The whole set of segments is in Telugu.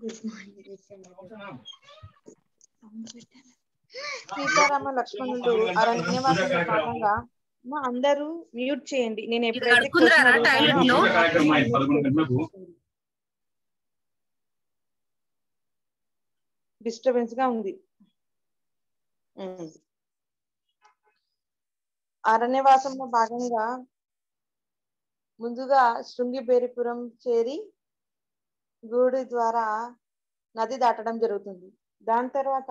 సీతారామ లక్ష్మణులు అరణ్యవాసంలో భాగంగా మా అందరూ మ్యూట్ చేయండి నేను ఎప్పుడైతే కడుక్కుందిరారా question toilet లో? అడుగుతానో కార్యక్రమం అయింది పదకొండు గంటలకు డిస్టర్బెన్స్ గా ఉంది ఉమ్. అరణ్యవాసంలో భాగంగా ముందుగా శృంగిబేరిపురం చేరి గూడి ద్వారా నది దాటడం జరుగుతుంది దాని తర్వాత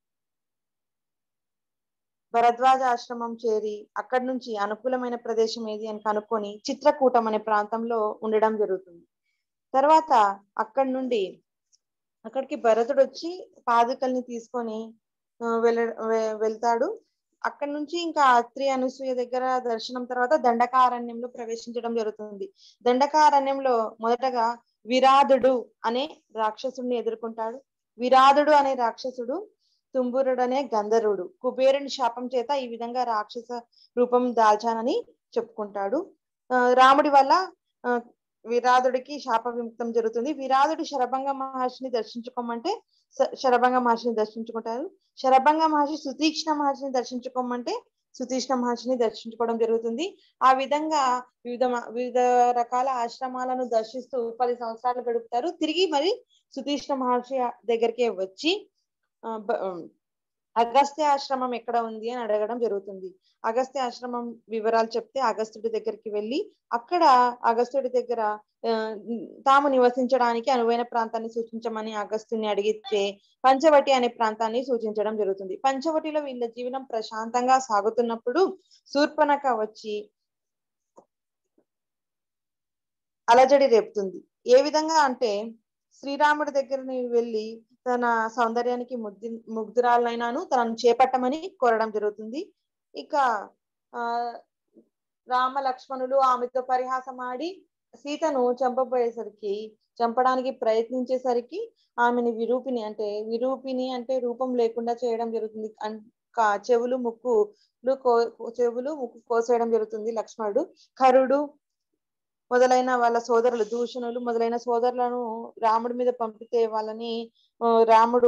భరద్వాజ ఆశ్రమం చేరి అక్కడి నుంచి అనుకూలమైన ప్రదేశం ఏది అని కనుక్కొని చిత్రకూటం అనే ప్రాంతంలో ఉండడం జరుగుతుంది తర్వాత అక్కడి నుండి అక్కడికి భరతుడు వచ్చి పాదుకల్ని తీసుకొని ఆ, వెళ్ళ వె- వెళ్తాడు అక్కడి నుంచి ఇంకా అత్రి అనసూయ దగ్గర దర్శనం తర్వాత దండకారణ్యంలో ప్రవేశించడం జరుగుతుంది దండకారణ్యంలో మొదటగా విరాధుడు అనే రాక్షసుడిని ఎదుర్కొంటాడు విరాధుడు అనే రాక్షసుడు తుంబురుడు అనే గంధర్వుడు కుబేరుని శాపం చేత ఈ విధంగా రాక్షస రూపం దాల్చానని చెప్పుకుంటాడు ఆ, రాముడి వల్ల ఆ, విరాధుడికి శాప విముక్తం జరుగుతుంది విరాధుడు శరభంగ మహర్షిని దర్శించుకోమంటే స- శరభంగ మహర్షిని దర్శించుకుంటారు శరభంగ మహర్షి సుతీక్ష్ణ మహర్షిని దర్శించుకోమంటే సుతీక్ష్ణ మహర్షిని దర్శించుకోవడం జరుగుతుంది ఆ విధంగా వివిధ మ- వివిధ రకాల ఆశ్రమాలను దర్శిస్తూ పది సంవత్సరాలు గడుపుతారు తిరిగి మరి సుతీక్ష్ణ మహర్షి దగ్గరికి వచ్చి ఆ, బ- ఉమ్, అగస్త్య ఆశ్రమం ఎక్కడ ఉంది అని అడగడం జరుగుతుంది అగస్త్య ఆశ్రమం వివరాలు చెప్తే అగస్త్యుడి దగ్గరికి వెళ్ళి అక్కడ అగస్త్యుడి దగ్గర ఆ, తాము నివసించడానికి అనువైన ప్రాంతాన్ని సూచించమని అగస్త్యుని అడిగితే పంచవటి అనే ప్రాంతాన్ని సూచించడం జరుగుతుంది పంచవటిలో వీళ్ళ జీవనం ప్రశాంతంగా సాగుతున్నప్పుడు శూర్పణఖ వచ్చి అలజడి రేపుతుంది ఏ విధంగా అంటే శ్రీరాముడి దగ్గరని వెళ్ళి తన సౌందర్యానికి ముగ్ధి ముగ్ధురాలైనాను తనను చేపట్టమని కోరడం జరుగుతుంది ఇక ఆ రామ లక్ష్మణులు ఆమెతో పరిహాసం ఆడి సీతను చంపబోయేసరికి చంపడానికి ప్రయత్నించేసరికి ఆమెని విరూపిని అంటే విరూపిని అంటే రూపం లేకుండా చేయడం జరుగుతుంది అన్- కా- చెవులు ముక్కులు కో చెవులు ముక్కు కోసేయడం జరుగుతుంది లక్ష్మణుడు కరుడు మొదలైన వాళ్ళ సోదరులు దూషణులు మొదలైన సోదరులను రాముడి మీద పంపితే వాళ్ళని ఆ, రాముడు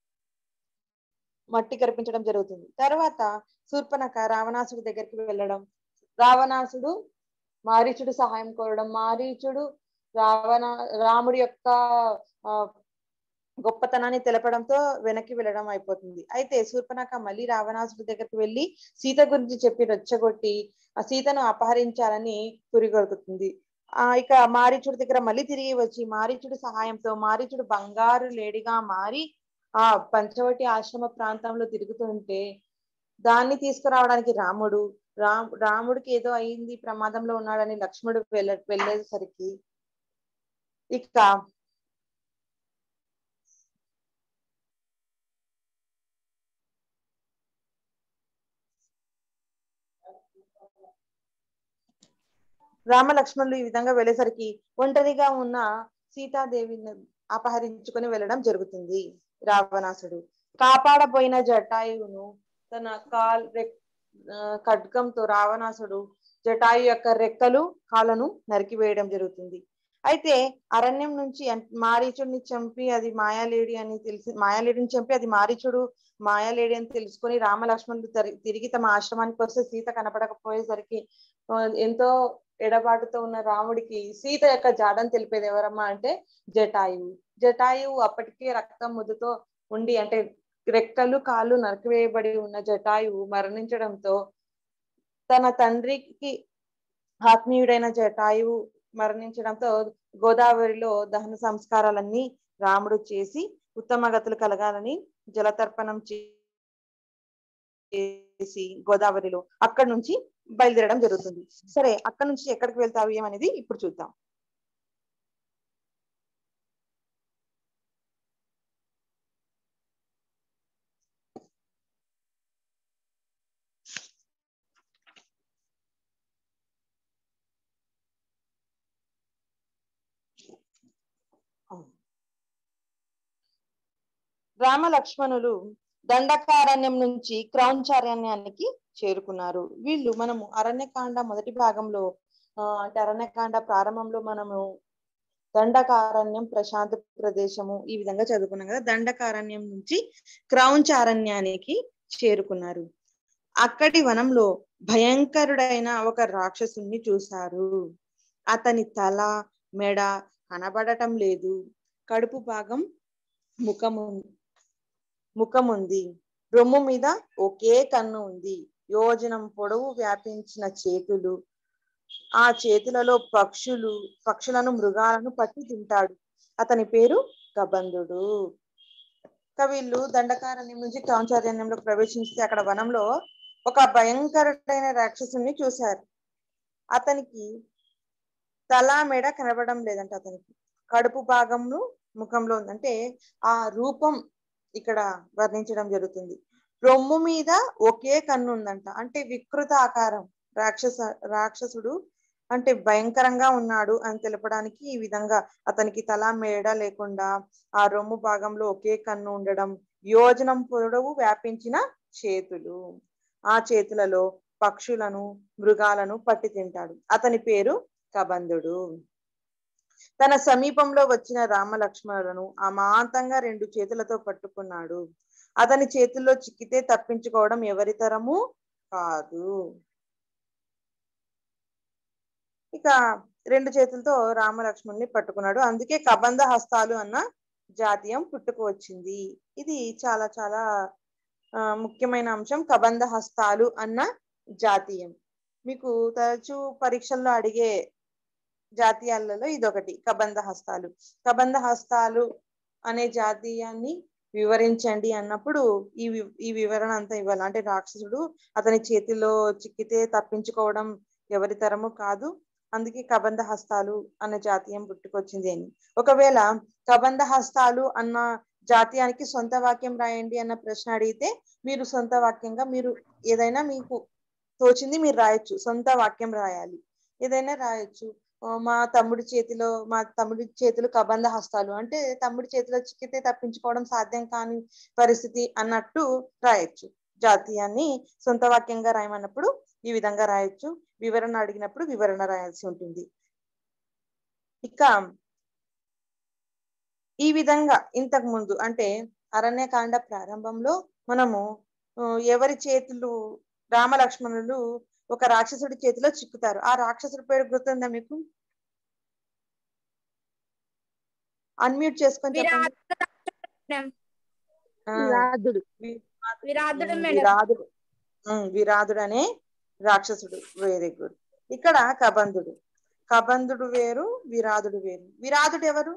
మట్టి కరిపించడం జరుగుతుంది తర్వాత శూర్పణఖ రావణాసుడి దగ్గరికి వెళ్ళడం రావణాసుడు మారీచుడు సహాయం కోరడం మారీచుడు రావణ రాముడి యొక్క ఆ, గొప్పతనాన్ని తెలపడంతో వెనక్కి వెళ్ళడం అయిపోతుంది అయితే శూర్పణఖ మళ్ళీ రావణాసుడి దగ్గరికి వెళ్ళి సీత గురించి చెప్పి రెచ్చగొట్టి ఆ సీతను అపహరించాలని పురిగొలుకుతుంది ఆ ఇక మారీచుడి దగ్గర మళ్ళీ తిరిగి వచ్చి మారీచుడి సహాయంతో మారీచుడు బంగారు లేడిగా మారి ఆ పంచవటి ఆశ్రమ ప్రాంతంలో తిరుగుతుంటే దాన్ని తీసుకురావడానికి రాముడు రామ్ రాముడికి ఏదో అయింది ప్రమాదంలో ఉన్నాడని లక్ష్మణుడు వెళ్ళ వెళ్ళేసరికి ఇక రామ లక్ష్మణులు ఈ విధంగా వెళ్ళేసరికి ఒంటరిగా ఉన్న సీతాదేవిని అపహరించుకొని వెళ్ళడం జరుగుతుంది రావణాసుడు కాపాడబోయిన జటాయువును తన కాల్ రెక్ ఆ, ఖడ్గంతో రావణాసుడు జటాయు యొక్క రెక్కలు కాళ్ళను నరికివేయడం జరుగుతుంది అయితే అరణ్యం నుంచి అన్- మారీచుడిని చంపి అది మాయాలేడి అని తెలిసి మాయాలేడిని చంపి అది మారీచుడు మాయాలేడి అని తెలుసుకొని రామ లక్ష్మణులు తరి- తిరిగి తమ ఆశ్రమానికి వస్తే సీత కనపడకపోయేసరికి ఆ, ఎంతో ఎడబాటుతో ఉన్న రాముడికి సీత యొక్క జాడని తెలిపేది ఎవరమ్మా అంటే జటాయువు జటాయువు అప్పటికే రక్తం ముద్దుతో ఉండి అంటే రెక్కలు కాళ్ళు నరికివేయబడి ఉన్న జటాయువు మరణించడంతో తన తండ్రికి ఆత్మీయుడైన జటాయువు మరణించడంతో గోదావరిలో దహన సంస్కారాలన్నీ రాముడు చేసి ఉత్తమ గతులు కలగాలని జలతర్పణం చేసి గోదావరిలో అక్కడి నుంచి బయలుదేరడం జరుగుతుంది సరే అక్కడ నుంచి ఎక్కడికి వెళ్తావు ఏమనేది ఇప్పుడు చూద్దాం రామ లక్ష్మణులు దండకారణ్యం నుంచి క్రౌంచారణ్యానికి చేరుకున్నారు వీళ్ళు మనము అరణ్యకాండ మొదటి భాగంలో ఆ, అంటే అరణ్యకాండ ప్రారంభంలో మనము దండకారణ్యం ప్రశాంత ప్రదేశము ఈ విధంగా చదువుకున్నాం కదా దండకారణ్యం నుంచి క్రౌంచారణ్యానికి చేరుకున్నారు అక్కడి వనంలో భయంకరుడైన ఒక రాక్షసుని చూశారు అతని తల మెడ కనబడటం లేదు కడుపు భాగం ముఖము ముఖముంది రొమ్ము మీద ఒకే కన్ను ఉంది యోజనం పొడవు వ్యాపించిన చేతులు ఆ చేతులలో పక్షులు పక్షులను మృగాలను పట్టి తింటాడు అతని పేరు కబంధుడు వీళ్ళు దండకారణ్యం నుంచి క్రౌంచారణ్యంలో ప్రవేశించి అక్కడ వనంలో ఒక భయంకరుడైన రాక్షసుని చూశారు అతనికి తల మెడ కనబడడం లేదంట అతనికి కడుపు భాగంను ముఖంలో ఉంది అంటే ఆ రూపం ఇక్కడ వర్ణించడం జరుగుతుంది రొమ్ము మీద ఒకే కన్ను ఉందంట అంటే వికృత ఆకారం రాక్షస రాక్షసుడు అంటే భయంకరంగా ఉన్నాడు అని తెలపడానికి ఈ విధంగా అతనికి తల మేడ లేకుండా ఆ రొమ్ము భాగంలో ఒకే కన్ను ఉండడం యోజనం పొడవు వ్యాపించిన చేతులు ఆ చేతులలో పక్షులను మృగాలను పట్టి తింటాడు అతని పేరు కబంధుడు తన సమీపంలో వచ్చిన రామ లక్ష్మణులను అమాంతంగా రెండు చేతులతో పట్టుకున్నాడు అతని చేతుల్లో చిక్కితే తప్పించుకోవడం ఎవరి తరము కాదు ఇక రెండు చేతులతో రామలక్ష్మణ్ణి పట్టుకున్నాడు అందుకే కబంధ హస్తాలు అన్న జాతీయం పుట్టుకు వచ్చింది ఇది చాలా చాలా ఆ, ముఖ్యమైన అంశం కబంధ హస్తాలు అన్న జాతీయం మీకు తరచూ పరీక్షల్లో అడిగే జాతీయాలలో ఇదొకటి కబంధ హస్తాలు కబంధ హస్తాలు అనే జాతీయాన్ని వివరించండి అన్నప్పుడు ఈ వి- ఈ వివరణ అంతా ఇవ్వాలి అంటే రాక్షసుడు అతని చేతిలో చిక్కితే తప్పించుకోవడం ఎవరి తరము కాదు అందుకే కబంధ హస్తాలు అన్న జాతీయం పుట్టుకొచ్చింది అని ఒకవేళ కబంధ హస్తాలు అన్న జాతీయానికి సొంత వాక్యం రాయండి అన్న ప్రశ్న అడిగితే మీరు సొంత వాక్యంగా మీరు ఏదైనా మీకు తోచింది మీరు రాయొచ్చు సొంత వాక్యం రాయాలి ఏదైనా రాయొచ్చు ఆ, మా తమ్ముడి చేతిలో మా తమ్ముడి చేతులు కబంధ హస్తాలు అంటే తమ్ముడి చేతిలో చిక్కితే తప్పించుకోవడం సాధ్యం కాని పరిస్థితి అన్నట్టు రాయొచ్చు జాతీయాన్ని సొంత వాక్యంగా రాయమన్నప్పుడు ఈ విధంగా రాయొచ్చు వివరణ అడిగినప్పుడు వివరణ రాయాల్సి ఉంటుంది ఇక ఈ విధంగా ఇంతకు ముందు అంటే అరణ్యకాండ ప్రారంభంలో మనము ఆ, ఎవరి చేతులు రామ లక్ష్మణులు ఒక రాక్షసుడి చేతిలో చిక్కుతారు ఆ రాక్షసుడి పేరు గుర్తుందా మీకు అన్మ్యూట్ చేసుకొని చెప్పండి మేడం ఆ, విరాధుడు వి- విరాధుడు ఉమ్, మేడం విరాధుడు ఉమ్, విరాధుడు అనే రాక్షసుడు వెరీ గుడ్ ఇక్కడ కబంధుడు కబంధుడు వేరు విరాధుడు వేరు విరాధుడు ఎవరు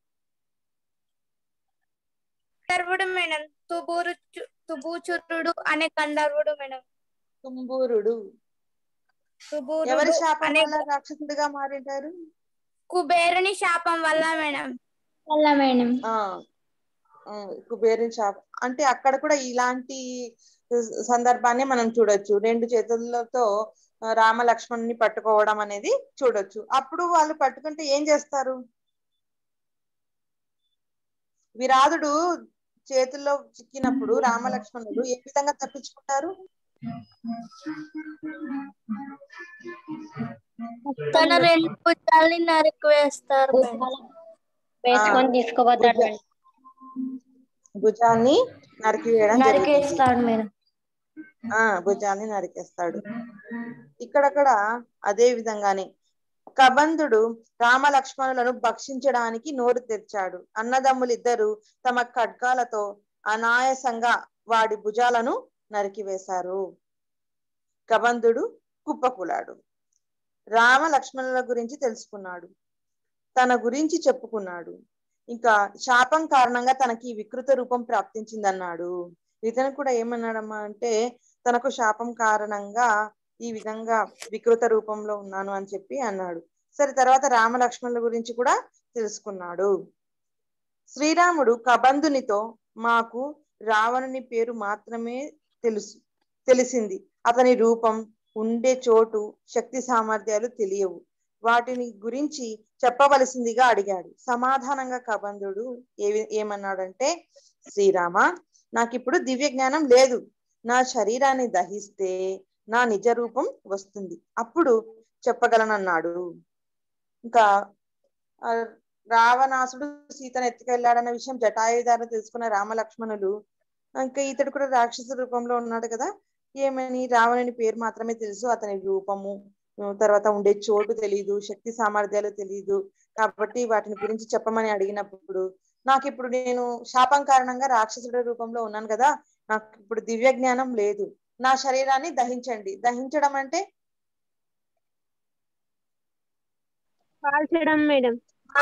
గంధర్వుడు మేడం తుబూరు తుబూచురుడు అనే గంధర్వుడు మేడం తుంబూరుడు ఎవరి తుబూరుడు శాపం అనే వల్ల రాక్షసుడిగా మారింటారు కుబేరుని శాపం వల్ల మేడం వల్ల మేడం ఆ ఆ, కుబేరుని శాపం అంటే అక్కడ కూడా ఇలాంటి సందర్భాన్ని మనం చూడొచ్చు రెండు చేతులతో ఆ, రామ లక్ష్మణుని పట్టుకోవడం అనేది చూడొచ్చు అప్పుడు వాళ్ళు పట్టుకుంటే ఏం చేస్తారు విరాధుడు చేతుల్లో చిక్కినప్పుడు రామ లక్ష్మణుడు ఏ విధంగా తప్పించుకుంటారు తన రెండు భుజాల్ని నరికి వేస్తారు మేడం వేసుకొని తీసుకుపోతాడు భుజ- భుజాన్ని నరికివేయడం జరుగుతుంది నరికేస్తాడు మేడం ఆ భుజాన్ని నరికేస్తాడు ఇక్కడక్కడ అదే విధంగానే కబంధుడు రామ లక్ష్మణులను భక్షించడానికి నోరు తెరిచాడు అన్నదమ్ములిద్దరూ తమ ఖడ్గాలతో అనాయాసంగా వాడి భుజాలను నరికివేశారు కబంధుడు కుప్పకూలాడు రామ లక్ష్మణుల గురించి తెలుసుకున్నాడు తన గురించి చెప్పుకున్నాడు ఇంకా శాపం కారణంగా తనకి ఈ వికృత రూపం ప్రాప్తించిందన్నాడు ఇతను కూడా ఏమన్నాడమ్మా అంటే తనకు శాపం కారణంగా ఈ విధంగా వికృత రూపంలో ఉన్నాను అని చెప్పి అన్నాడు సరే తర్వాత రామ లక్ష్మణుల గురించి కూడా తెలుసుకున్నాడు శ్రీరాముడు కబంధునితో మాకు రావణుని పేరు మాత్రమే తెలుసు తెలిసింది అతని రూపం ఉండే చోటు శక్తి సామర్థ్యాలు తెలియవు వాటిని గురించి చెప్పవలసిందిగా అడిగాడు సమాధానంగా కబంధుడు ఏవి ఏమన్నాడంటే శ్రీరామ నాకిప్పుడు దివ్య జ్ఞానం లేదు నా శరీరాన్ని దహిస్తే నా నిజ రూపం వస్తుంది అప్పుడు చెప్పగలనన్నాడు ఇంకా ఆ రావణాసుడు సీతను ఎత్తుకెళ్లాడన్న విషయం జటాయుధార తెలుసుకున్న రామలక్ష్మణులు ఇంకా ఇతడు కూడా రాక్షస రూపంలో ఉన్నాడు కదా ఏమని రావణుని పేరు మాత్రమే తెలుసు అతని రూపము ఉమ్, తర్వాత ఉండే చోటు తెలియదు శక్తి సామర్థ్యాలు తెలియదు కాబట్టి వాటిని గురించి చెప్పమని అడిగినప్పుడు నాకు ఇప్పుడు నేను శాపం కారణంగా రాక్షసుడి రూపంలో ఉన్నాను కదా నాకు ఇప్పుడు దివ్య జ్ఞానం లేదు నా శరీరాన్ని దహించండి దహించడం అంటే కాల్చడం మేడం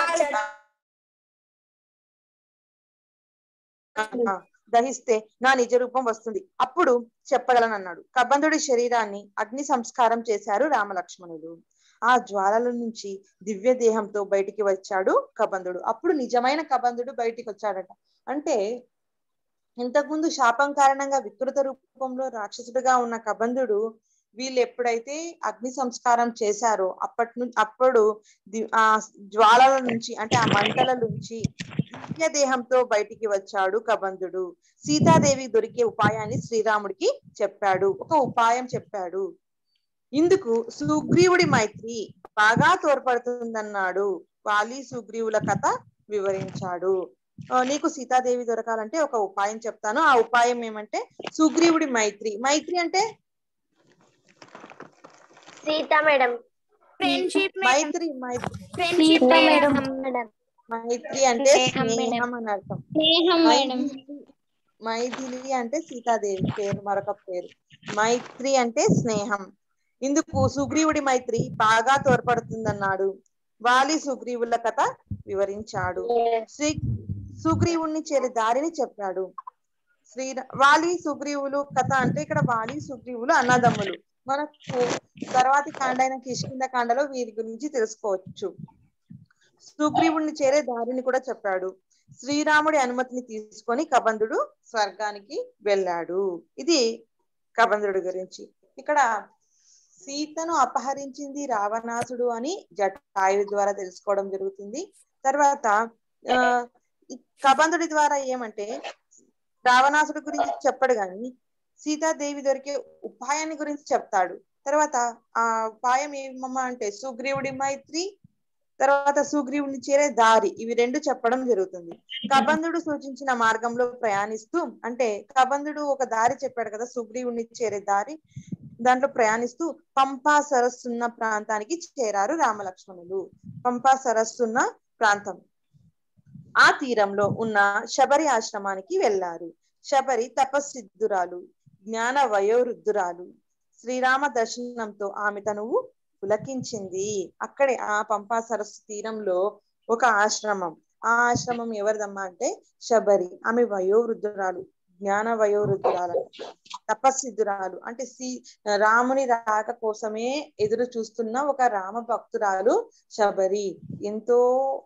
ఆ, దహిస్తే నా నిజ రూపం వస్తుంది అప్పుడు చెప్పగలనన్నాడు కబంధుడి శరీరాన్ని అగ్ని సంస్కారం చేశారు రామలక్ష్మణులు ఆ జ్వాలల నుంచి దివ్య దేహంతో బయటికి వచ్చాడు కబంధుడు అప్పుడు నిజమైన కబంధుడు బయటికి వచ్చాడట అంటే ఇంతకుముందు శాపం కారణంగా వికృత రూపంలో రాక్షసుడిగా ఉన్న కబంధుడు వీళ్ళు ఎప్పుడైతే అగ్ని సంస్కారం చేశారో అప్పటి నుంచి అప్పుడు ది- ఆ జ్వాలల నుంచి అంటే ఆ మంటల నుంచి దివ్య దేహంతో బయటికి వచ్చాడు కబంధుడు సీతాదేవి దొరికే ఉపాయాన్ని శ్రీరాముడికి చెప్పాడు ఒక ఉపాయం చెప్పాడు ఇందుకు సుగ్రీవుడి మైత్రి బాగా తోడ్పడుతుందన్నాడు వాలి సుగ్రీవుల కథ వివరించాడు ఆ, నీకు సీతాదేవి దొరకాలంటే ఒక ఉపాయం చెప్తాను ఆ ఉపాయం ఏమంటే సుగ్రీవుడి మైత్రి మైత్రి అంటే సీత మేడం ఫ్రెండ్షిప్ మైత్రి మైత్రి ఫ్రెండ్షిప్ మేడం మేడం మైత్రి అంటే స్నేహం మేడం. స్నేహం అని అర్థం స్నేహం మేడం మైథిలి మైథిలి అంటే సీతాదేవి పేరు మరొక పేరు మైత్రి అంటే స్నేహం ఇందుకు సుగ్రీవుడి మైత్రి బాగా తోడ్పడుతుందన్నాడు వాలి సుగ్రీవుల కథ వివరించాడు శ్రీ సుగ్రీవుణ్ణి చేరే దారిని చెప్పాడు శ్రీ వాలి సుగ్రీవులు కథ అంటే ఇక్కడ వాలి సుగ్రీవులు అన్నదమ్ములు మనకు తర్వాతి కాండ అయిన కిష్కింద కాండలో వీరి గురించి తెలుసుకోవచ్చు సుగ్రీవుణ్ణి చేరే దారిని కూడా చెప్పాడు శ్రీరాముడి అనుమతిని తీసుకొని కబంధుడు స్వర్గానికి వెళ్ళాడు ఇది కబంధుడి గురించి ఇక్కడ సీతను అపహరించింది రావణాసుడు అని జటాయువు ద్వారా తెలుసుకోవడం జరుగుతుంది తర్వాత ఆ ఈ కబంధుడి ద్వారా ఏమంటే రావణాసుడి గురించి చెప్పడు గాని సీతాదేవి దొరికే ఉపాయాన్ని గురించి చెప్తాడు తర్వాత ఆ ఉపాయం ఏమమ్మా అంటే సుగ్రీవుడి మైత్రి తర్వాత సుగ్రీవుని చేరే దారి ఇవి రెండు చెప్పడం జరుగుతుంది కబంధుడు సూచించిన మార్గంలో ప్రయాణిస్తూ అంటే కబంధుడు ఒక దారి చెప్పాడు కదా సుగ్రీవుని చేరే దారి దాంట్లో ప్రయాణిస్తూ పంపా సరస్సున్న ప్రాంతానికి చేరారు రామలక్ష్మణులు పంపా సరస్సున్న ప్రాంతం ఆ తీరంలో ఉన్న శబరి ఆశ్రమానికి వెళ్ళారు శబరి తపస్సిద్ధురాలు జ్ఞాన వయోవృద్ధురాలు శ్రీరామ దర్శనంతో ఆమె తనువు పులకించింది అక్కడే ఆ పంపా సరస్సు తీరంలో ఒక ఆశ్రమం ఆ ఆశ్రమం ఎవరిదమ్మా అంటే శబరి ఆమె వయోవృద్ధురాలు జ్ఞాన వయోవృద్ధురాలు తపస్సిద్ధురాలు అంటే సీ రాముని రాక కోసమే ఎదురు చూస్తున్న ఒక రామ భక్తురాలు శబరి ఎంతో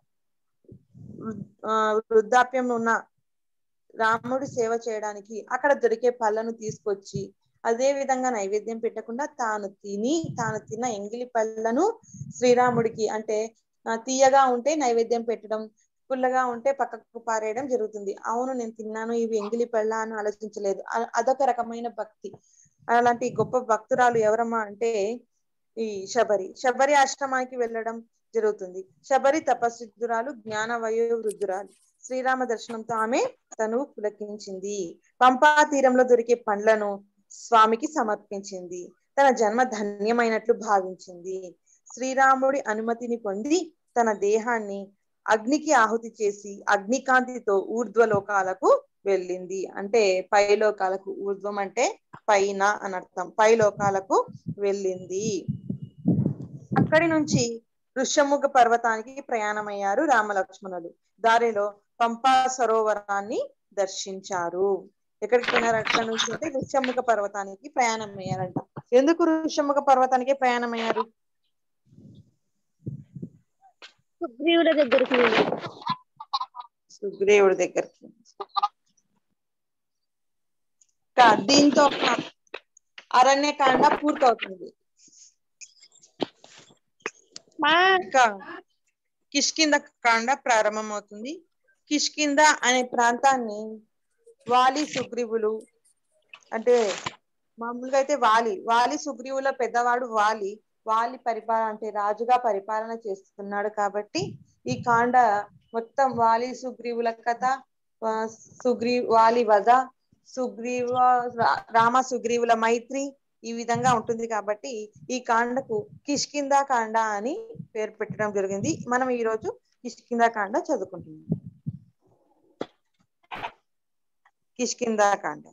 వృ- ఆ, వృద్ధాప్యంలో ఉన్న రాముడి సేవ చేయడానికి అక్కడ దొరికే పళ్ళను తీసుకొచ్చి అదే విధంగా నైవేద్యం పెట్టకుండా తాను తిని తాను తిన్న ఎంగిలి పళ్ళను శ్రీరాముడికి అంటే ఆ, తీయగా ఉంటే నైవేద్యం పెట్టడం పుల్లగా ఉంటే పక్కకు పారేయడం జరుగుతుంది అవును నేను తిన్నాను ఇవి ఎంగిలి పళ్ళ అని ఆలోచించలేదు అ- అదొక రకమైన భక్తి అలాంటి గొప్ప భక్తురాలు ఎవరమ్మా అంటే ఈ శబరి శబరి ఆశ్రమానికి వెళ్ళడం జరుగుతుంది శబరి తపస్సిద్ధురాలు జ్ఞాన వయోవృద్ధురాలు శ్రీరామ దర్శనంతో ఆమె తను పులకించింది పంపా తీరంలో దొరికే పండ్లను స్వామికి సమర్పించింది తన జన్మ ధన్యమైనట్లు భావించింది శ్రీరాముడి అనుమతిని పొంది తన దేహాన్ని అగ్నికి ఆహుతి చేసి అగ్నికాంతితో ఊర్ధ్వలోకాలకు వెళ్ళింది అంటే పై లోకాలకు ఊర్ధ్వం అంటే పైన అని అర్థం పై లోకాలకు వెళ్ళింది అక్కడి నుంచి ఋష్యముఖ పర్వతానికి ప్రయాణమయ్యారు రామలక్ష్మణులు దారిలో పంపా సరోవరాన్ని దర్శించారు ఎక్కడికి పోయినారు అక్కడ నుంచి అంటే ఋష్యముఖ పర్వతానికి ప్రయాణం అయ్యారంట ఎందుకు ఋష్యముఖ పర్వతానికి ప్రయాణం అయ్యారు సుగ్రీవుల దగ్గరికి వెళ్ళి సుగ్రీవుడి దగ్గరికి ఇంకా దీంతో అరణ్యకాండ పూర్తవుతుంది ఇంకా కిష్కింద కాండ ప్రారంభమవుతుంది కిష్కింద అనే ప్రాంతాన్ని వాలి సుగ్రీవులు అంటే మామూలుగా అయితే వాలి వాలి సుగ్రీవుల పెద్దవాడు వాలి వాలి పరిపాలన అంటే రాజుగా పరిపాలన చేస్తున్నాడు కాబట్టి ఈ కాండ మొత్తం వాలి సుగ్రీవుల కథ ఆ, సుగ్రీ వాలి వధ సుగ్రీవ రా- రామ సుగ్రీవుల మైత్రి ఈ విధంగా ఉంటుంది కాబట్టి ఈ కాండకు కిష్కిందా కాండ అని పేరు పెట్టడం జరిగింది మనం ఈ రోజు కిష్కిందా కాండ చదువుకుంటున్నాం కిష్కిందా కాండ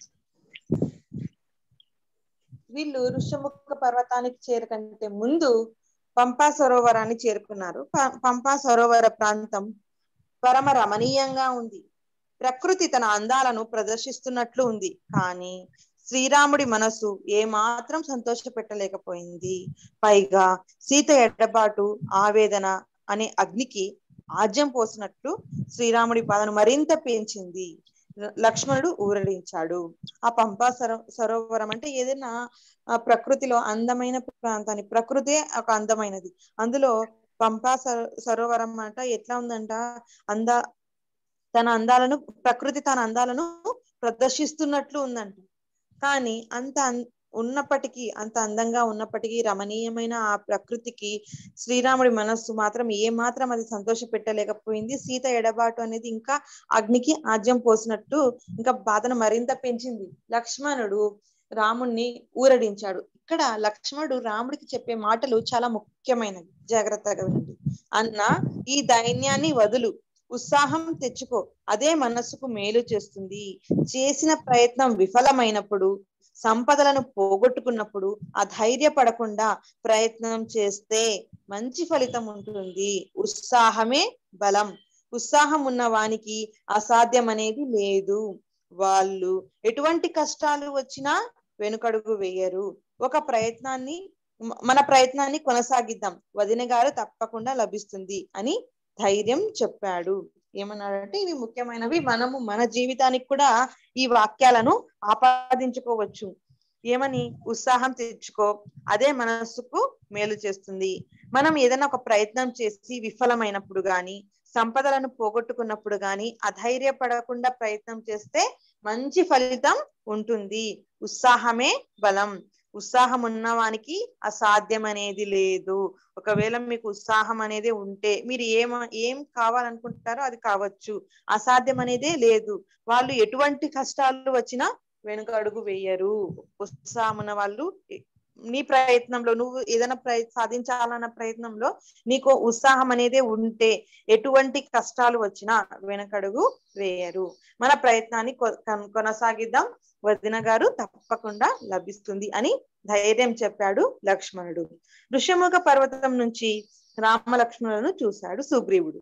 వీళ్ళు ఋషముఖ పర్వతానికి చేరకంటే ముందు పంపా సరోవరాన్ని చేరుకున్నారు ప- పంపా సరోవర ప్రాంతం పరమ రమణీయంగా ఉంది ప్రకృతి తన అందాలను ప్రదర్శిస్తున్నట్లు ఉంది కానీ శ్రీరాముడి మనసు ఏమాత్రం సంతోష పెట్టలేకపోయింది పైగా సీత ఎడబాటు ఆవేదన అనే అగ్నికి ఆజ్యం పోసినట్లు శ్రీరాముడి బాధను మరింత పెంచింది లక్ష్మణుడు ఊరడించాడు ఆ పంపా సరో సరోవరం అంటే ఏదైనా ఆ ప్రకృతిలో అందమైన ప్రాంతాన్ని ప్రకృతే ఒక అందమైనది అందులో పంపా సరో- సరోవరం అంట ఎట్లా ఉందంట అంద తన అందాలను ప్రకృతి తన అందాలను ప్రదర్శిస్తున్నట్లు ఉందంట కానీ అంత అన్- ఉన్నప్పటికీ అంత అందంగా ఉన్నప్పటికీ రమణీయమైన ఆ ప్రకృతికి శ్రీరాముడి మనస్సు మాత్రం ఏ మాత్రం అది సంతోష పెట్టలేకపోయింది సీత ఎడబాటు అనేది ఇంకా అగ్నికి ఆజ్యం పోసినట్టు ఇంకా బాధను మరింత పెంచింది లక్ష్మణుడు రాముణ్ణి ఊరడించాడు ఇక్కడ లక్ష్మణుడు రాముడికి చెప్పే మాటలు చాలా ముఖ్యమైనవి జాగ్రత్తగా వినండి అన్న ఈ దైన్యాన్ని వదులు ఉత్సాహం తెచ్చుకో అదే మనస్సుకు మేలు చేస్తుంది చేసిన ప్రయత్నం విఫలమైనప్పుడు సంపదలను పోగొట్టుకున్నప్పుడు అధైర్యపడకుండా ప్రయత్నం చేస్తే మంచి ఫలితం ఉంటుంది ఉత్సాహమే బలం ఉత్సాహం ఉన్న వానికి అసాధ్యం అనేది లేదు వాళ్ళు ఎటువంటి కష్టాలు వచ్చినా వెనుకడుగు వేయరు ఒక ప్రయత్నాన్ని మ- మన ప్రయత్నాన్ని కొనసాగిద్దాం వదిన గారు తప్పకుండా లభిస్తుంది అని ధైర్యం చెప్పాడు ఏమన్నాడంటే ఇవి ముఖ్యమైనవి మనము మన జీవితానికి కూడా ఈ వాక్యాలను ఆపాదించుకోవచ్చు ఏమని ఉత్సాహం తెచ్చుకో అదే మనస్సుకు మేలు చేస్తుంది మనం ఏదైనా ఒక ప్రయత్నం చేసి విఫలమైనప్పుడు గాని సంపదలను పోగొట్టుకున్నప్పుడు గాని అధైర్యపడకుండా ప్రయత్నం చేస్తే మంచి ఫలితం ఉంటుంది ఉత్సాహమే బలం ఉత్సాహం ఉన్నవానికి అసాధ్యం అనేది లేదు ఒకవేళ మీకు ఉత్సాహం అనేది ఉంటే మీరు ఏం ఏం కావాలనుకుంటారో అది కావచ్చు అసాధ్యం అనేదే లేదు వాళ్ళు ఎటువంటి కష్టాలు వచ్చినా వెనుక అడుగు వేయరు ఉత్సాహం ఉన్న వాళ్ళు నీ ప్రయత్నంలో నువ్వు ఏదైనా ప్రయ సాధించాలన్న ప్రయత్నంలో నీకు ఉత్సాహం అనేది ఉంటే ఎటువంటి కష్టాలు వచ్చినా వెనకడుగు వేయరు మన ప్రయత్నాన్ని కొ- కొన- కొనసాగిద్దాం వదిన గారు తప్పకుండా లభిస్తుంది అని ధైర్యం చెప్పాడు లక్ష్మణుడు ఋషముఖ పర్వతం నుంచి రామ లక్ష్మణులను చూశాడు సుగ్రీవుడు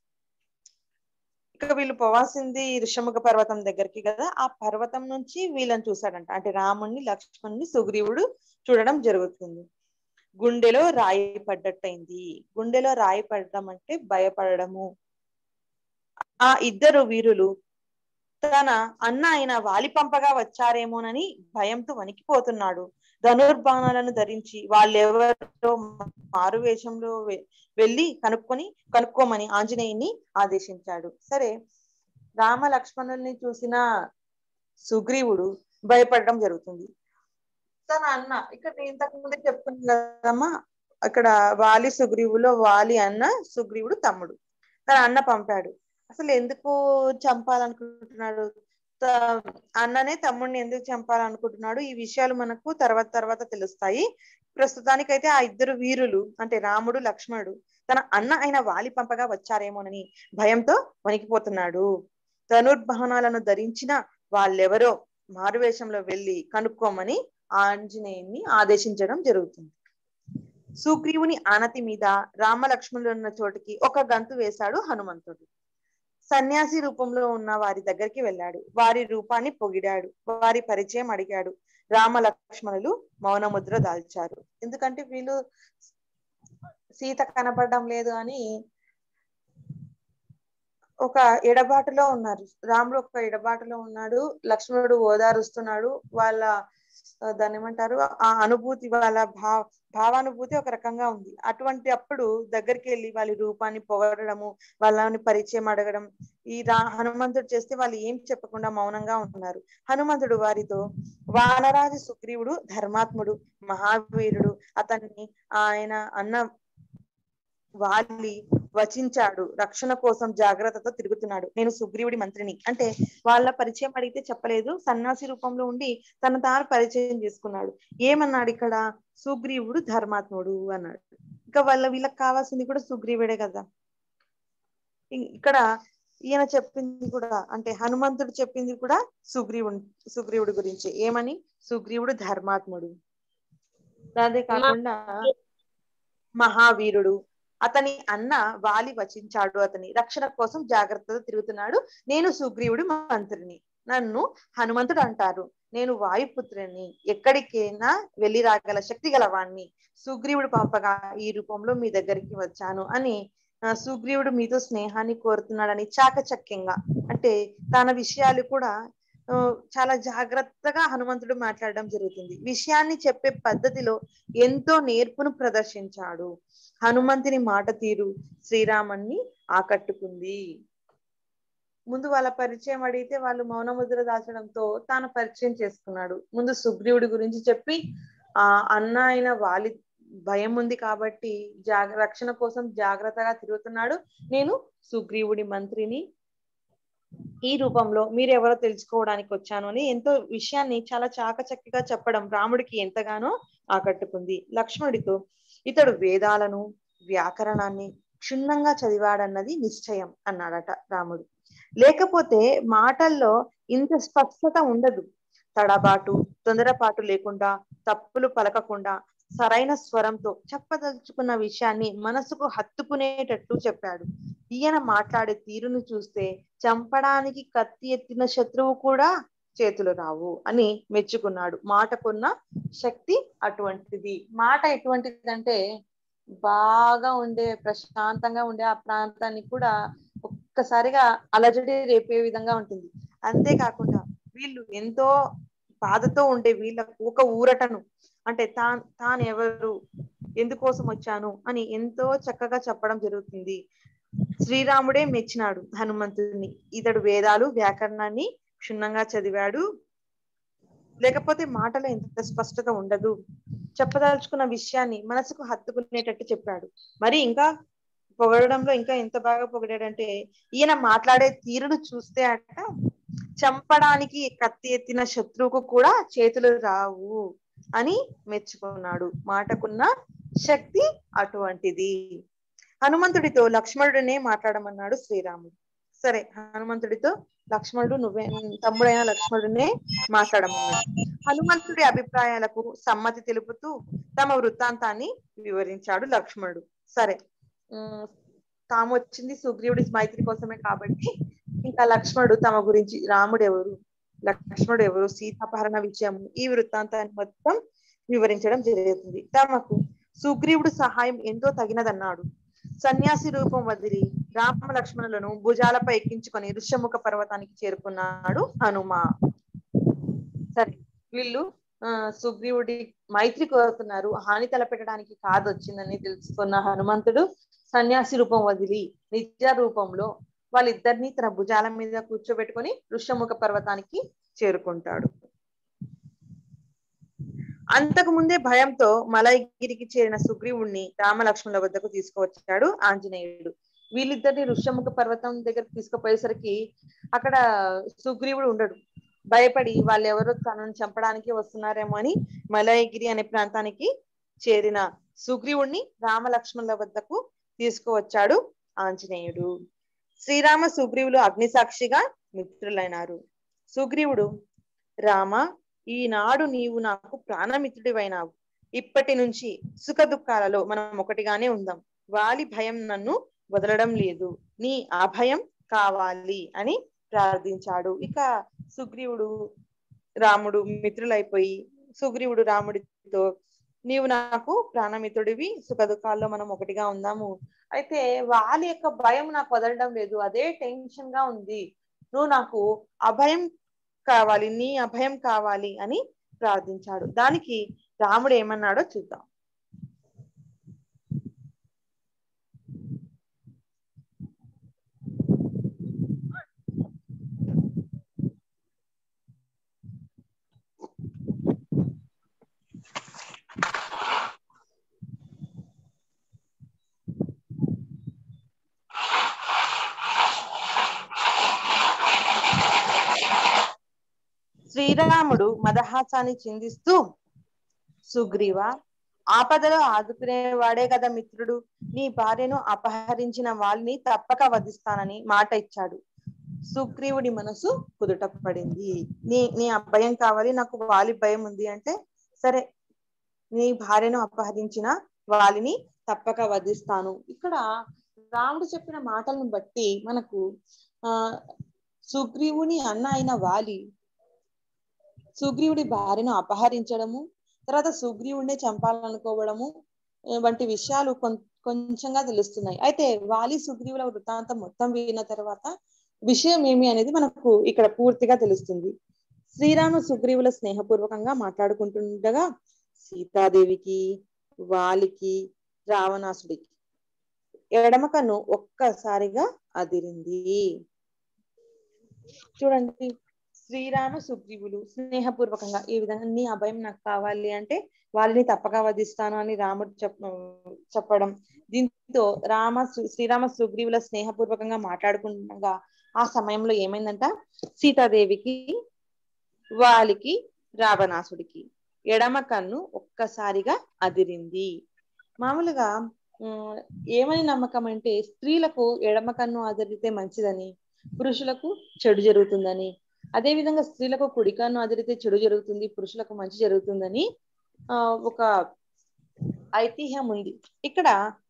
ఇక వీళ్ళు పోవాల్సింది ఋషముఖ పర్వతం దగ్గరికి కదా ఆ పర్వతం నుంచి వీళ్ళని చూశాడంట అంటే రాముణ్ణి లక్ష్మణుని సుగ్రీవుడు చూడడం జరుగుతుంది గుండెలో రాయి పడ్డట్టయింది గుండెలో రాయి పడడం అంటే భయపడము ఆ ఇద్దరు వీరులు తన అన్న అయిన వాలి పంపగా వచ్చారేమోనని భయంతో వణికిపోతున్నాడు ధనుర్బాణాలను ధరించి వాళ్ళెవరో మారు వేషంలో వె- వెళ్ళి కనుక్కొని కనుక్కోమని ఆంజనేయుని ఆదేశించాడు సరే రామ లక్ష్మణుల్ని చూసిన సుగ్రీవుడు భయపడడం జరుగుతుంది తన అన్న ఇక్కడ నేను ఇంతకు ముందే చెప్పుకున్నాను కదమ్మా అక్కడ వాలి సుగ్రీవులో వాలి అన్న సుగ్రీవుడు తమ్ముడు తన అన్న పంపాడు అసలు ఎందుకు చంపాలనుకుంటున్నాడు త- అన్ననే తమ్ముడిని ఎందుకు చంపాలనుకుంటున్నాడు ఈ విషయాలు మనకు తర్వాత తర్వాత తెలుస్తాయి ప్రస్తుతానికైతే ఆ ఇద్దరు వీరులు అంటే రాముడు లక్ష్మణుడు తన అన్న అయిన వాలి పంపగా వచ్చారేమోనని భయంతో వణికిపోతున్నాడు ధనుర్బాణాలను ధరించిన వాళ్ళెవరో మారువేషంలో వెళ్ళి కనుక్కోమని ఆంజనేయుని ఆదేశించడం జరుగుతుంది సుగ్రీవుని ఆనతి మీద రామ లక్ష్మణులు ఉన్న చోటికి ఒక గంతు వేశాడు హనుమంతుడు సన్యాసి రూపంలో ఉన్న వారి దగ్గరికి వెళ్ళాడు వారి రూపాన్ని పొగిడాడు వారి పరిచయం అడిగాడు రామ లక్ష్మణులు మౌనముద్ర దాల్చారు ఎందుకంటే వీళ్ళు సీత కనపడడం లేదు అని ఒక ఎడబాటులో ఉన్నారు రాముడు ఒక ఎడబాటులో ఉన్నాడు లక్ష్మణుడు ఓదారుస్తున్నాడు వాళ్ళ ఆ, దాన్ని ఏమంటారు ఆ అనుభూతి వాళ్ళ భావ భావానుభూతి ఒక రకంగా ఉంది అటువంటి అప్పుడు దగ్గరికి వెళ్ళి వాళ్ళ రూపాన్ని పొగడము వాళ్ళని పరిచయం అడగడం ఈ రా హనుమంతుడు చేస్తే వాళ్ళు ఏం చెప్పకుండా మౌనంగా ఉంటున్నారు హనుమంతుడు వారితో వానరాజు సుగ్రీవుడు ధర్మాత్ముడు మహావీరుడు అతన్ని ఆయన అన్న వాలి వచించాడు రక్షణ కోసం జాగ్రత్తతో తిరుగుతున్నాడు నేను సుగ్రీవుడి మంత్రిని అంటే వాళ్ళ పరిచయం అడిగితే చెప్పలేదు సన్యాసి రూపంలో ఉండి తన తాను పరిచయం చేసుకున్నాడు ఏమన్నాడు ఇక్కడ సుగ్రీవుడు ధర్మాత్ముడు అన్నాడు ఇంకా వాళ్ళ వీళ్ళకి కావాల్సింది కూడా సుగ్రీవుడే కదా ఇ- ఇక్కడ ఈయన చెప్పింది కూడా అంటే హనుమంతుడు చెప్పింది కూడా సుగ్రీవుడు సుగ్రీవుడి గురించి ఏమని సుగ్రీవుడు ధర్మాత్ముడు అదే కాకుండా మహావీరుడు అతని అన్న వాలి వచించాడు అతని రక్షణ కోసం జాగ్రత్తగా తిరుగుతున్నాడు నేను సుగ్రీవుడి మంత్రిని నన్ను హనుమంతుడు అంటారు నేను వాయుపుత్రుని ఎక్కడికైనా వెళ్ళి రాగల శక్తి గలవాణ్ణి సుగ్రీవుడు పంపగా ఈ రూపంలో మీ దగ్గరికి వచ్చాను అని ఆ, సుగ్రీవుడు మీతో స్నేహాన్ని కోరుతున్నాడని చాకచక్యంగా అంటే తన విషయాలు కూడా ఆ, చాలా జాగ్రత్తగా హనుమంతుడు మాట్లాడడం జరుగుతుంది విషయాన్ని చెప్పే పద్ధతిలో ఎంతో నేర్పును ప్రదర్శించాడు హనుమంతుని మాట తీరు శ్రీరామన్ని ఆకట్టుకుంది ముందు వాళ్ళ పరిచయం అడిగితే వాళ్ళు మౌనముద్ర దాచడంతో తాను పరిచయం చేసుకున్నాడు ముందు సుగ్రీవుడి గురించి చెప్పి ఆ అన్న అయిన వాలి భయం ఉంది కాబట్టి జాగ రక్షణ కోసం జాగ్రత్తగా తిరుగుతున్నాడు నేను సుగ్రీవుడి మంత్రిని ఈ రూపంలో మీరెవరో తెలుసుకోవడానికి వచ్చాను అని ఎంతో విషయాన్ని చాలా చాకచక్కిగా చెప్పడం రాముడికి ఎంతగానో ఆకట్టుకుంది లక్ష్మణుడితో ఇతడు వేదాలను వ్యాకరణాన్ని క్షుణ్ణంగా చదివాడన్నది నిశ్చయం అన్నాడట రాముడు లేకపోతే మాటల్లో ఇంత స్పష్టత ఉండదు తడబాటు తొందరపాటు లేకుండా తప్పులు పలకకుండా సరైన స్వరంతో చెప్పదలుచుకున్న విషయాన్ని మనసుకు హత్తుకునేటట్లు చెప్పాడు ఈయన మాట్లాడే తీరును చూస్తే చంపడానికి కత్తి ఎత్తిన శత్రువు కూడా చేతులు రావు అని మెచ్చుకున్నాడు మాటకున్న శక్తి అటువంటిది మాట ఎటువంటిదంటే బాగా ఉండే ప్రశాంతంగా ఉండే ఆ ప్రాంతాన్ని కూడా ఒక్కసారిగా అలజడి రేపే విధంగా ఉంటుంది అంతేకాకుండా వీళ్ళు ఎంతో బాధతో ఉండే వీళ్ళకు ఒక ఊరటను అంటే తా తాను ఎవరు ఎందుకోసం వచ్చాను అని ఎంతో చక్కగా చెప్పడం జరుగుతుంది శ్రీరాముడే మెచ్చినాడు హనుమంతుడిని ఇతడు వేదాలు వ్యాకరణాన్ని క్షుణ్ణంగా చదివాడు లేకపోతే మాటలో ఎంత స్పష్టత ఉండదు చెప్పదలుచుకున్న విషయాన్ని మనసుకు హత్తుకునేటట్టు చెప్పాడు మరి ఇంకా పొగడడంలో ఇంకా ఎంత బాగా పొగిడాడంటే ఈయన మాట్లాడే తీరును చూస్తే అట చంపడానికి కత్తి ఎత్తిన శత్రువుకు కూడా చేతులు రావు అని మెచ్చుకున్నాడు మాటకున్న శక్తి అటువంటిది హనుమంతుడితో లక్ష్మణుడినే మాట్లాడమన్నాడు శ్రీరాముడు సరే హనుమంతుడితో లక్ష్మణుడు నువ్వే తమ్ముడైన లక్ష్మణుడినే మాట్లాడమన్నాడు హనుమంతుడి అభిప్రాయాలకు సమ్మతి తెలుపుతూ తమ వృత్తాంతాన్ని వివరించాడు లక్ష్మణుడు సరే ఉమ్, తాము వచ్చింది సుగ్రీవుడి మైత్రి కోసమే కాబట్టి ఇంకా లక్ష్మణుడు తమ గురించి రాముడు ఎవరు లక్ష్మణుడు ఎవరు సీతాపహరణ విషయం ఈ వృత్తాంతాన్ని మొత్తం వివరించడం జరుగుతుంది తమకు సుగ్రీవుడు సహాయం ఎంతో తగినదన్నాడు సన్యాసి రూపం వదిలి రామ లక్ష్మణులను భుజాలపై ఎక్కించుకొని ఋష్యముఖ పర్వతానికి చేరుకున్నాడు హనుమ సరే వీళ్ళు ఆ సుగ్రీవుడి మైత్రి కోరుతున్నారు హాని తలపెట్టడానికి కాదు వచ్చిందని తెలుసుకున్న హనుమంతుడు సన్యాసి రూపం వదిలి నిజ రూపంలో వాళ్ళిద్దరిని తన భుజాల మీద కూర్చోబెట్టుకొని ఋష్యముఖ పర్వతానికి చేరుకుంటాడు అంతకు ముందే భయంతో మలయగిరికి చేరిన సుగ్రీవుణ్ణి రామలక్ష్మణుల వద్దకు తీసుకువచ్చాడు ఆంజనేయుడు వీళ్ళిద్దరిని ఋష్యముఖ పర్వతం దగ్గర తీసుకుపోయేసరికి అక్కడ సుగ్రీవుడు ఉండడు భయపడి వాళ్ళు ఎవరో తనను చంపడానికి వస్తున్నారేమో అని మలయగిరి అనే ప్రాంతానికి చేరిన సుగ్రీవుణ్ణి రామలక్ష్మణుల వద్దకు తీసుకువచ్చాడు ఆంజనేయుడు శ్రీరామ సుగ్రీవులు అగ్నిసాక్షిగా మిత్రులైనారు సుగ్రీవుడు రామ ఈనాడు నీవు నాకు ప్రాణమిత్రుడివైనావు ఇప్పటి నుంచి సుఖ దుఃఖాలలో మనం ఒకటిగానే ఉందాం వాలి భయం నన్ను వదలడం లేదు నీ అభయం కావాలి అని ప్రార్థించాడు ఇక సుగ్రీవుడు రాముడు మిత్రులైపోయి సుగ్రీవుడు రాముడితో నీవు నాకు ప్రాణమిత్రుడివి సుఖ దుఃఖాల్లో మనం ఒకటిగా ఉందాము అయితే వాలి యొక్క భయం నాకు వదలడం లేదు అదే టెన్షన్ గా ఉంది నువ్వు నాకు అభయం కావాలి నీ అభయం కావాలి అని ప్రార్థించాడు దానికి రాముడు ఏమన్నాడో చూద్దాం శ్రీరాముడు మదహాసాన్ని చిందిస్తూ సుగ్రీవ ఆపదలో ఆదుకునేవాడే కదా మిత్రుడు నీ భార్యను అపహరించిన వాళ్ళని తప్పక వధిస్తానని మాట ఇచ్చాడు సుగ్రీవుడి మనసు కుదుట పడింది నీ నీ అభయం కావాలి నాకు వాలి భయం ఉంది అంటే సరే నీ భార్యను అపహరించిన వాలిని తప్పక వధిస్తాను ఇక్కడ రాముడు చెప్పిన మాటలను బట్టి మనకు ఆ సుగ్రీవుని అన్న అయిన వాలి సుగ్రీవుడి భార్యను అపహరించడము తర్వాత సుగ్రీవుడినే చంపాలనుకోవడము ఆ, వంటి విషయాలు కొం- కొంచెంగా తెలుస్తున్నాయి అయితే వాలి సుగ్రీవుల వృత్తాంతం మొత్తం విన్న తర్వాత విషయం ఏమి అనేది మనకు ఇక్కడ పూర్తిగా తెలుస్తుంది శ్రీరామ సుగ్రీవుల స్నేహపూర్వకంగా మాట్లాడుకుంటుండగా సీతాదేవికి వాలికి రావణాసుడికి ఎడమ కన్ను ఒక్కసారిగా అదిరింది చూడండి శ్రీరామ సుగ్రీవులు స్నేహపూర్వకంగా ఈ విధంగా నీ అభయం నాకు కావాలి అంటే వాళ్ళని తప్పక వధిస్తాను అని రాముడు చెప్ప చెప్పడం దీంతో రామ సు- శ్రీరామ సుగ్రీవుల స్నేహపూర్వకంగా మాట్లాడుకుండగా ఆ సమయంలో ఏమైందంట సీతాదేవికి వాలికి రావణాసుడికి ఎడమ కన్ను ఒక్కసారిగా అదిరింది మామూలుగా ఉమ్, ఏమని నమ్మకం అంటే స్త్రీలకు ఎడమ కన్ను అదిరితే మంచిదని పురుషులకు చెడు జరుగుతుందని అదే విధంగా స్త్రీలకు కుడి కన్ను అదిరితే చెడు జరుగుతుంది పురుషులకు మంచి జరుగుతుందని ఆ ఒక ఐతిహ్యం ఉంది ఇక్కడ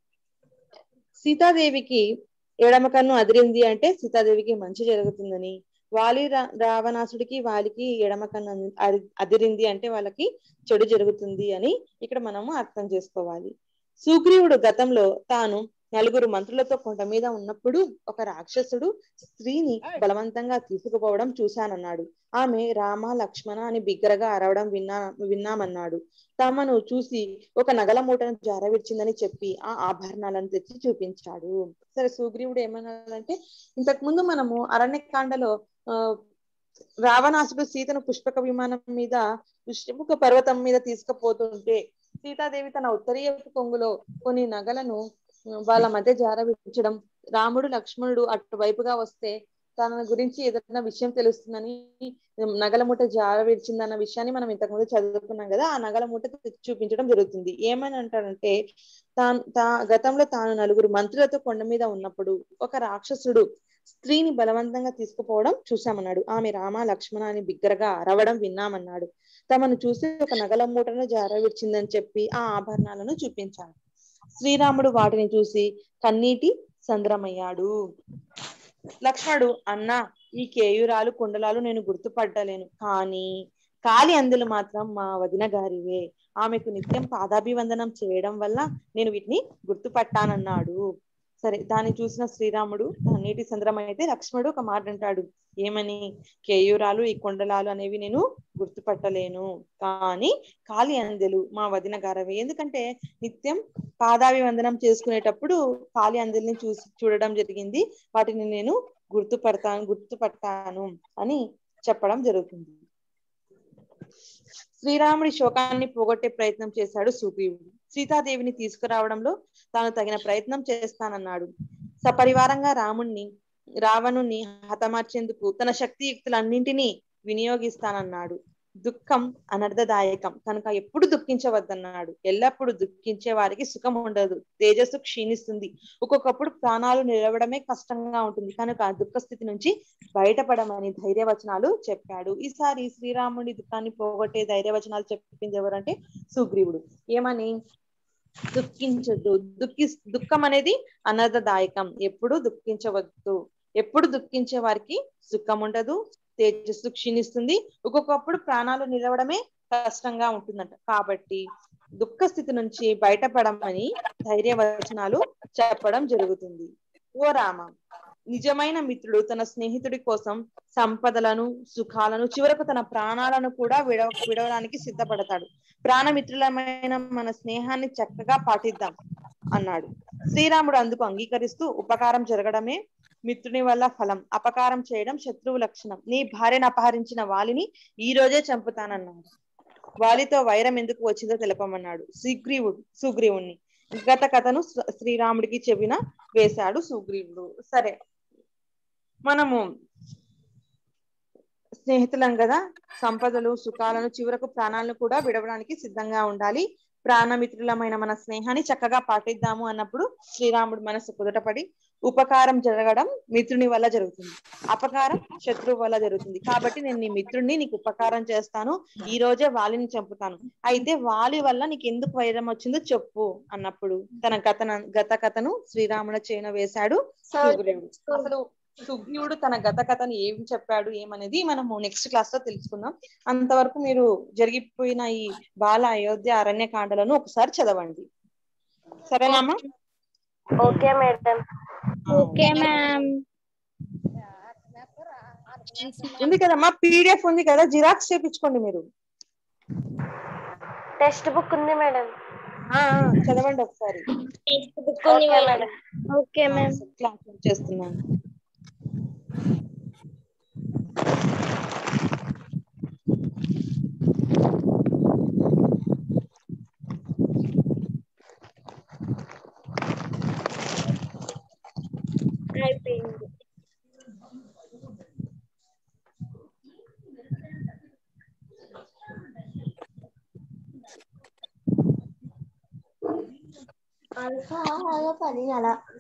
సీతాదేవికి ఎడమ కన్ను అదిరింది అంటే సీతాదేవికి మంచి జరుగుతుందని వాలి రా- రావణాసుడికి వాలికి ఎడమ కన్ను అది- అది- అదిరింది అంటే వాళ్ళకి చెడు జరుగుతుంది అని ఇక్కడ మనము అర్థం చేసుకోవాలి సుగ్రీవుడు గతంలో తాను నలుగురు మంత్రులతో కొండ మీద ఉన్నప్పుడు ఒక రాక్షసుడు స్త్రీని బలవంతంగా తీసుకుపోవడం చూశానన్నాడు ఆమె రామ లక్ష్మణ అని బిగ్గరగా అరవడం విన్నా విన్నామన్నాడు తమను చూసి ఒక నగల మూటను జారవిడిచిందని చెప్పి ఆ ఆభరణాలను తెచ్చి చూపించాడు సరే సుగ్రీవుడు ఏమన్నాడంటే ఇంతకు ముందు మనము అరణ్యకాండలో ఆ రావణాసుడు సీతను పుష్పక విమానం మీద పుష్పక పర్వతం మీద తీసుకుపోతుంటే సీతాదేవి తన ఉత్తరీయపు కొంగులో కొన్ని నగలను ఉమ్, వాళ్ళ మధ్య జారవించడం రాముడు లక్ష్మణుడు అటువైపుగా వస్తే తన గురించి ఏదైనా విషయం తెలుస్తుందని ఉమ్, నగల మూట జార విడిచిందన్న విషయాన్ని మనం ఇంతకుముందు చదువుకున్నాం కదా ఆ నగల మూట తెచ్చి చూపించడం జరుగుతుంది ఏమని అంటాడంటే తాను తా గతంలో తాను నలుగురు మంత్రులతో కొండ మీద ఉన్నప్పుడు ఒక రాక్షసుడు స్త్రీని బలవంతంగా తీసుకుపోవడం చూశామన్నాడు ఆమె రామ లక్ష్మణ అని బిగ్గరగా అరవడం విన్నామన్నాడు తమను చూసి ఒక నగల మూటను జారవిడిచిందని చెప్పి ఆ ఆభరణాలను చూపించాడు శ్రీరాముడు వాటిని చూసి కన్నీటి సంద్రమయ్యాడు లక్ష్మణుడు అన్న ఈ కేయురాలు కుండలాలు నేను గుర్తుపట్టలేను కానీ కాలి అందులు మాత్రం మా వదిన గారివే ఆమెకు నిత్యం పాదాభివందనం చేయడం వల్ల నేను వీటిని గుర్తుపట్టానన్నాడు సరే దాన్ని చూసిన శ్రీరాముడు నీటి సంద్రం అయితే లక్ష్మణుడు ఒక మాట అంటాడు ఏమని కేయూరాలు ఈ కొండలాలు అనేవి నేను గుర్తుపట్టలేను కానీ కాలి అందెలు మా వదిన గారవే ఎందుకంటే నిత్యం పాదాభివందనం చేసుకునేటప్పుడు కాలి అందెల్ని చూసి చూడడం జరిగింది వాటిని నేను గుర్తుపడతాను గుర్తుపట్టాను అని చెప్పడం జరుగుతుంది శ్రీరాముడి శోకాన్ని పోగొట్టే ప్రయత్నం చేశాడు సుగ్రీవుడు సీతాదేవిని తీసుకురావడంలో తాను తగిన ప్రయత్నం చేస్తానన్నాడు సపరివారంగా రాముణ్ణి రావణుని హతమార్చేందుకు తన శక్తియుక్తులన్నింటినీ వినియోగిస్తానన్నాడు దుఃఖం అనర్థదాయకం కనుక ఎప్పుడు దుఃఖించవద్దన్నాడు ఎల్లప్పుడూ దుఃఖించే వారికి సుఖం ఉండదు తేజస్సు క్షీణిస్తుంది ఒక్కొక్కప్పుడు ప్రాణాలు నిలవడమే కష్టంగా ఉంటుంది కనుక ఆ దుఃఖ స్థితి నుంచి బయటపడమని ధైర్యవచనాలు చెప్పాడు ఈసారి శ్రీరాముడి దుఃఖాన్ని పోగొట్టే ధైర్యవచనాలు చెప్పింది ఎవరంటే సుగ్రీవుడు ఏమని దుఃఖించొద్దు దుఃఖి దుఃఖం అనేది అనర్థదాయకం ఎప్పుడు దుఃఖించవద్దు ఎప్పుడు దుఃఖించే వారికి సుఖం ఉండదు తేజస్సు క్షీణిస్తుంది ఒక్కొక్కప్పుడు ప్రాణాలు నిలవడమే కష్టంగా ఉంటుందంట కాబట్టి దుఃఖ స్థితి నుంచి బయటపడమని ధైర్యవచనాలు చెప్పడం జరుగుతుంది ఓ రామ నిజమైన మిత్రుడు తన స్నేహితుడి కోసం సంపదలను సుఖాలను చివరకు తన ప్రాణాలను కూడా విడవ విడవడానికి సిద్ధపడతాడు ప్రాణమిత్రులమైన మన స్నేహాన్ని చక్కగా పాటిద్దాం అన్నాడు శ్రీరాముడు అందుకు అంగీకరిస్తూ ఉపకారం జరగడమే మిత్రుని వల్ల ఫలం అపకారం చేయడం శత్రువు లక్షణం నీ భార్యను అపహరించిన వాలిని ఈ రోజే చంపుతానన్నాడు వాలితో వైరం ఎందుకు వచ్చిందో తెలపమన్నాడు సుగ్రీవుడు సుగ్రీవుణ్ణి గత కథను శ్ర- శ్రీరాముడికి చెవిన వేశాడు సుగ్రీవుడు సరే మనము స్నేహితులం కదా సంపదలు సుఖాలను చివరకు ప్రాణాలను కూడా విడవడానికి సిద్ధంగా ఉండాలి ప్రాణమిత్రులమైన మన స్నేహాన్ని చక్కగా పాటిద్దాము అన్నప్పుడు శ్రీరాముడు మనసు కుదుటపడి ఉపకారం జరగడం మిత్రుని వల్ల జరుగుతుంది అపకారం శత్రువు వల్ల జరుగుతుంది కాబట్టి నేను నీ మిత్రుడిని నీకు ఉపకారం చేస్తాను ఈ రోజే వాలిని చంపుతాను అయితే వాలి వల్ల నీకు ఎందుకు వైరం వచ్చిందో చెప్పు అన్నప్పుడు తన గత గత కథను శ్రీరాముల చేన వేశాడు సుగ్రీవుడు అసలు సుగ్రీవుడు తన గత కథను ఏం చెప్పాడు ఏమనేది మనము నెక్స్ట్ క్లాస్ లో తెలుసుకుందాం అంతవరకు మీరు జరిగిపోయిన ఈ బాల అయోధ్య అరణ్య కాండలను ఒకసారి చదవండి సరేనామా ఓకే మేడం ఓకే మ్యామ్ ఉంది కదమ్మా పీడిఎఫ్ ఉంది కదా జిరాక్స్ చేపించుకోండి మీరు టెక్స్ట్ బుక్ ఉంది మేడం ఆ, ఆ, చదవండి ఒకసారి బుక్ ఉంది okay madam madam okay ma'am class చేస్తున్నాను అయిపోయింది పని అలా